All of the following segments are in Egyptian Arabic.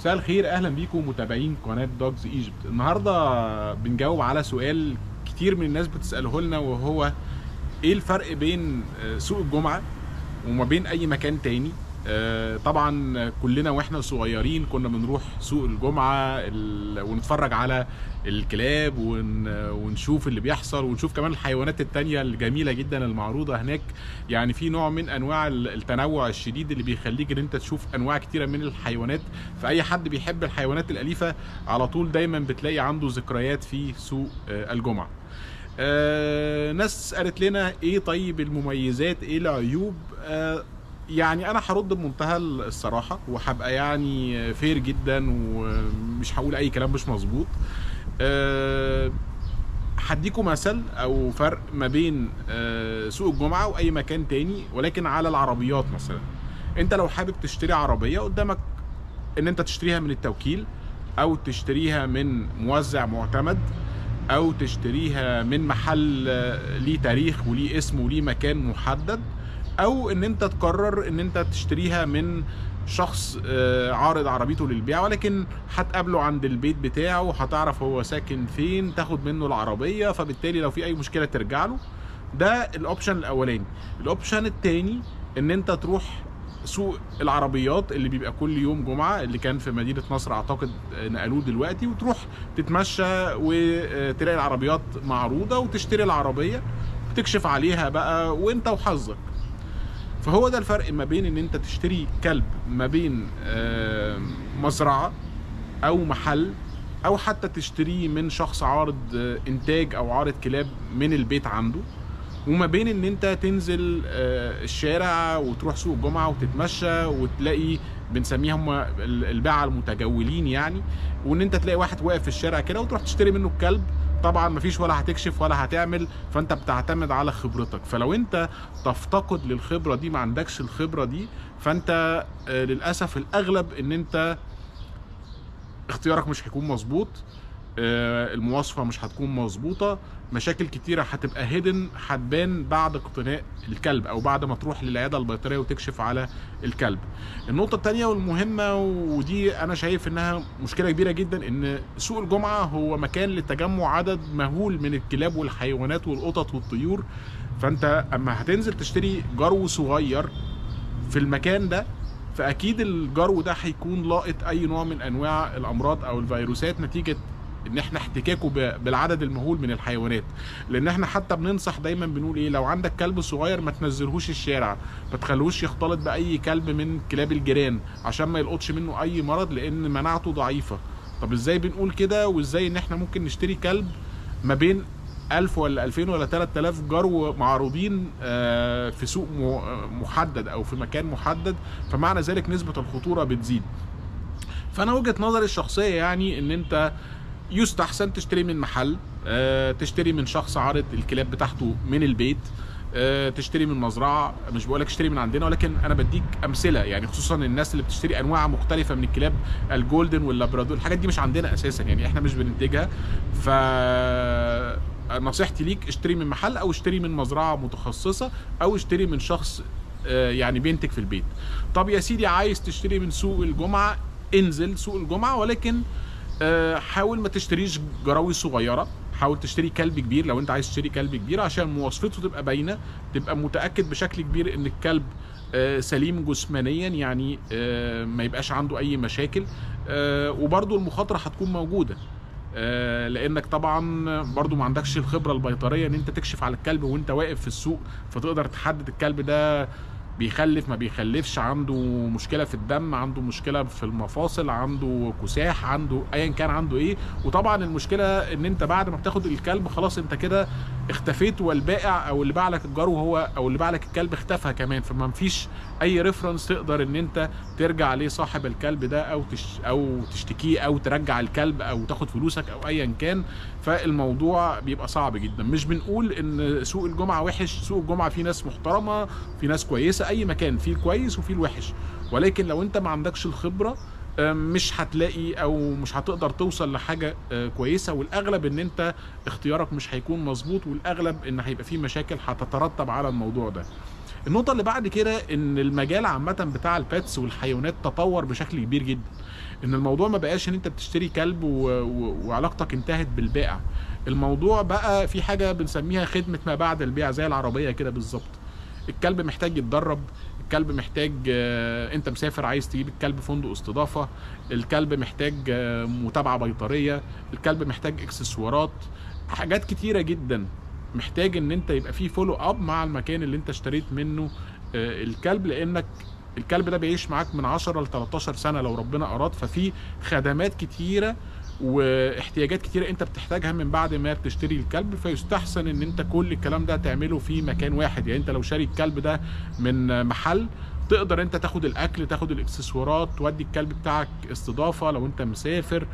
مساء الخير اهلا بيكم متابعين قناه دوجز ايجيبت النهارده بنجاوب على سؤال كتير من الناس بتساله لنا وهو ايه الفرق بين آه، سوق الجمعه وما بين اي مكان تاني آه، طبعا كلنا واحنا صغيرين كنا بنروح سوق الجمعه ال- ونتفرج على الكلاب ون- ونشوف اللي بيحصل ونشوف كمان الحيوانات التانية الجميله جدا المعروضه هناك يعني في نوع من انواع ال- التنوع الشديد اللي بيخليك ان انت تشوف انواع كتيره من الحيوانات فاي حد بيحب الحيوانات الاليفه على طول دايما بتلاقي عنده ذكريات في سوق آه، الجمعه آه، ناس قالت لنا ايه طيب المميزات ايه العيوب آه، يعني انا هرد بمنتهى الصراحه وهبقى يعني فير جدا ومش هقول اي كلام مش مظبوط آه، هديكم مثل او فرق ما بين آه، سوق الجمعه واي مكان تاني ولكن على العربيات مثلا انت لو حابب تشتري عربيه قدامك ان انت تشتريها من التوكيل او تشتريها من موزع معتمد او تشتريها من محل آه، ليه تاريخ وليه اسم وليه مكان محدد او ان انت تقرر ان انت تشتريها من شخص آه، عارض عربيته للبيع ولكن هتقابله عند البيت بتاعه هتعرف هو ساكن فين تاخد منه العربية فبالتالي لو في اي مشكلة ترجع له ده الاوبشن الاولاني الاوبشن التاني ان انت تروح سوق العربيات اللي بيبقى كل يوم جمعة اللي كان في مدينة نصر اعتقد نقلوه دلوقتي وتروح تتمشى وتلاقي العربيات معروضة وتشتري العربية تكشف عليها بقى وانت وحظك فهو ده الفرق ما بين ان انت تشتري كلب ما بين آه، مزرعة او محل او حتى تشتريه من شخص عارض آه، انتاج او عارض كلاب من البيت عنده وما بين ان انت تنزل آه، الشارع وتروح سوق الجمعه وتتمشى وتلاقي بنسميها هم ال- الباعه المتجولين يعني وان انت تلاقي واحد واقف في الشارع كده وتروح تشتري منه الكلب طبعا مفيش ولا هتكشف ولا هتعمل فانت بتعتمد على خبرتك فلو انت تفتقد للخبره دي ما عندكش الخبره دي فانت آه، للاسف الاغلب ان انت اختيارك مش هيكون مظبوط آه، المواصفه مش هتكون مظبوطه مشاكل كتيره هتبقى هيدن هتبان بعد اقتناء الكلب او بعد ما تروح للعياده البيطريه وتكشف على الكلب النقطه الثانيه والمهمه ودي انا شايف انها مشكله كبيره جدا ان سوق الجمعه هو مكان لتجمع عدد مهول من الكلاب والحيوانات والقطط والطيور فانت اما هتنزل تشتري جرو صغير في المكان ده فاكيد الجرو ده هيكون لاقط اي نوع من انواع الامراض او الفيروسات نتيجه ان احنا احتكاكه ب- بالعدد المهول من الحيوانات لان احنا حتى بننصح دايما بنقول ايه لو عندك كلب صغير ما تنزلهوش الشارع ما تخلوش يختلط باي كلب من كلاب الجيران عشان ما يلقطش منه اي مرض لان مناعته ضعيفه طب ازاي بنقول كده وازاي ان احنا ممكن نشتري كلب ما بين 1000 ولا 2000 ولا 3000 جرو معروضين آه، في سوق م- محدد او في مكان محدد فمعنى ذلك نسبة الخطورة بتزيد فانا وجهة نظري الشخصية يعني ان انت يستحسن تشتري من محل آه، تشتري من شخص عارض الكلاب بتاعته من البيت آه، تشتري من مزرعه مش بقولك اشتري من عندنا ولكن انا بديك امثله يعني خصوصا الناس اللي بتشتري انواع مختلفه من الكلاب الجولدن واللابرادور الحاجات دي مش عندنا اساسا يعني احنا مش بننتجها ف نصيحتي ليك اشتري من محل او اشتري من مزرعه متخصصه او اشتري من شخص آه، يعني بينتج في البيت طب يا سيدي عايز تشتري من سوق الجمعه انزل سوق الجمعه ولكن آه، حاول ما تشتريش جراوي صغيره حاول تشتري كلب كبير لو انت عايز تشتري كلب كبير عشان مواصفته تبقى باينه تبقى متاكد بشكل كبير ان الكلب آه، سليم جسمانيا يعني آه، ما يبقاش عنده اي مشاكل آه، وبرضو المخاطره هتكون موجوده آه، لانك طبعا برضو ما عندكش الخبره البيطريه ان انت تكشف على الكلب وانت واقف في السوق فتقدر تحدد الكلب ده بيخلف ما بيخلفش عنده مشكله في الدم عنده مشكله في المفاصل عنده كساح عنده ايا كان عنده ايه وطبعا المشكله ان انت بعد ما بتاخد الكلب خلاص انت كده اختفيت والبائع او اللي باع لك الجرو هو او اللي باع لك الكلب اختفى كمان فما فيش اي ريفرنس تقدر ان انت ترجع عليه صاحب الكلب ده او تش او تشتكيه او ترجع الكلب او تاخد فلوسك او ايا كان فالموضوع بيبقى صعب جدا مش بنقول ان سوق الجمعه وحش سوق الجمعه فيه ناس محترمه في ناس كويسه اي مكان فيه الكويس وفيه الوحش ولكن لو انت ما عندكش الخبره آه، مش هتلاقي او مش هتقدر توصل لحاجه آه، كويسه والاغلب ان انت اختيارك مش هيكون مظبوط والاغلب ان هيبقى فيه مشاكل هتترتب على الموضوع ده النقطه اللي بعد كده ان المجال عامه بتاع الباتس والحيوانات تطور بشكل كبير جدا ان الموضوع ما بقاش ان انت بتشتري كلب و... و... وعلاقتك انتهت بالبائع الموضوع بقى في حاجه بنسميها خدمه ما بعد البيع زي العربيه كده بالظبط الكلب محتاج يتدرب الكلب محتاج آه، انت مسافر عايز تجيب الكلب فندق استضافه الكلب محتاج آه، متابعه بيطريه الكلب محتاج اكسسوارات حاجات كتيره جدا محتاج ان انت يبقى فيه فولو اب مع المكان اللي انت اشتريت منه آه، الكلب لانك الكلب ده بيعيش معاك من 10 ل 13 سنه لو ربنا اراد ففي خدمات كتيره واحتياجات كتيره انت بتحتاجها من بعد ما بتشتري الكلب فيستحسن ان انت كل الكلام ده تعمله في مكان واحد يعني انت لو شاري الكلب ده من محل تقدر انت تاخد الاكل تاخد الاكسسوارات تودي الكلب بتاعك استضافه لو انت مسافر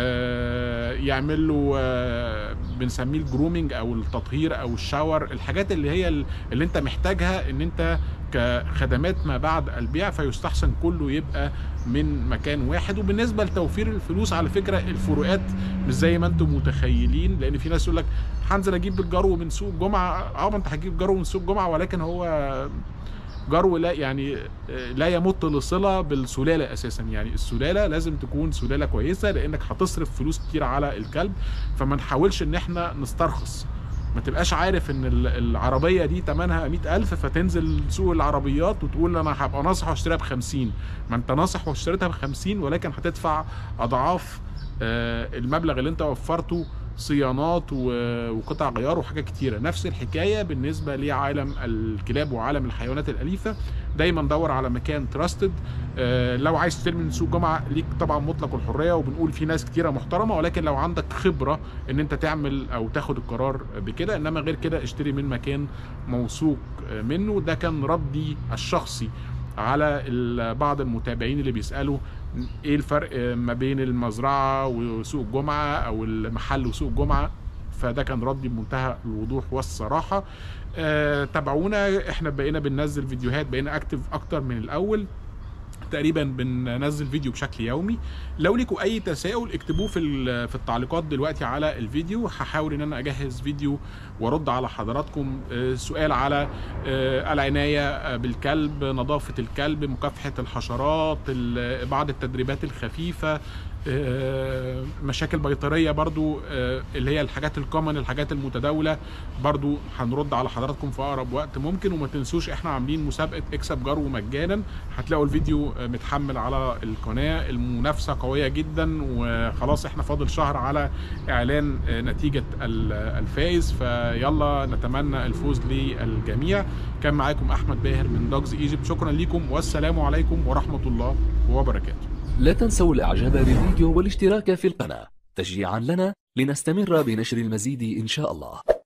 آه، يعمل له آه، بنسميه الجرومينج او التطهير او الشاور الحاجات اللي هي ال- اللي انت محتاجها ان انت كخدمات ما بعد البيع فيستحسن كله يبقى من مكان واحد وبالنسبه لتوفير الفلوس على فكره الفروقات مش زي ما انتم متخيلين لان في ناس يقول لك هنزل اجيب الجرو من سوق الجمعه اه ما انت هتجيب جرو من سوق الجمعه ولكن هو جرو لا يعني آه، لا يمت لصله بالسلاله اساسا يعني السلاله لازم تكون سلاله كويسه لانك هتصرف فلوس كتير على الكلب فما نحاولش ان احنا نسترخص ما تبقاش عارف ان ال- العربيه دي ثمنها 100000 فتنزل سوق العربيات وتقول انا هبقى ناصح واشتريها ب 50 ما انت ناصح واشتريتها ب 50 ولكن هتدفع اضعاف آه، المبلغ اللي انت وفرته صيانات و- وقطع غيار وحاجات كتيره نفس الحكايه بالنسبه لعالم الكلاب وعالم الحيوانات الاليفه دايما دور على مكان تراستد لو عايز تشتري من سوق جمعه ليك طبعا مطلق الحريه وبنقول في ناس كتيره محترمه ولكن لو عندك خبره ان انت تعمل او تاخد القرار بكده انما غير كده اشتري من مكان موثوق آه، منه ده كان ردي الشخصي على ال- بعض المتابعين اللي بيسالوا ايه الفرق ما بين المزرعه وسوق الجمعه او المحل وسوق الجمعه فده كان ردي بمنتهى الوضوح والصراحه آه تابعونا احنا بقينا بننزل فيديوهات بقينا اكتف اكتر من الاول تقريبا بننزل فيديو بشكل يومي لو ليكوا اي تساؤل اكتبوه في ال- في التعليقات دلوقتي على الفيديو هحاول ان انا اجهز فيديو وارد على حضراتكم آه، سؤال على آه، العنايه آه، بالكلب نظافه الكلب مكافحه الحشرات ال- بعض التدريبات الخفيفه آه، مشاكل بيطريه برضو آه، اللي هي الحاجات الكومن الحاجات المتداوله برضو هنرد على حضراتكم في اقرب وقت ممكن وما تنسوش احنا عاملين مسابقه اكسب جرو مجانا هتلاقوا الفيديو آه، متحمل على القناه المنافسه قويه جدا وخلاص احنا فاضل شهر على اعلان آه، نتيجه ال- الفائز فيلا نتمنى الفوز للجميع كان معاكم احمد باهر من دوجز ايجيبت شكرا لكم والسلام عليكم ورحمه الله وبركاته لا تنسوا الاعجاب بالفيديو والاشتراك في القناة تشجيعا لنا لنستمر بنشر المزيد ان شاء الله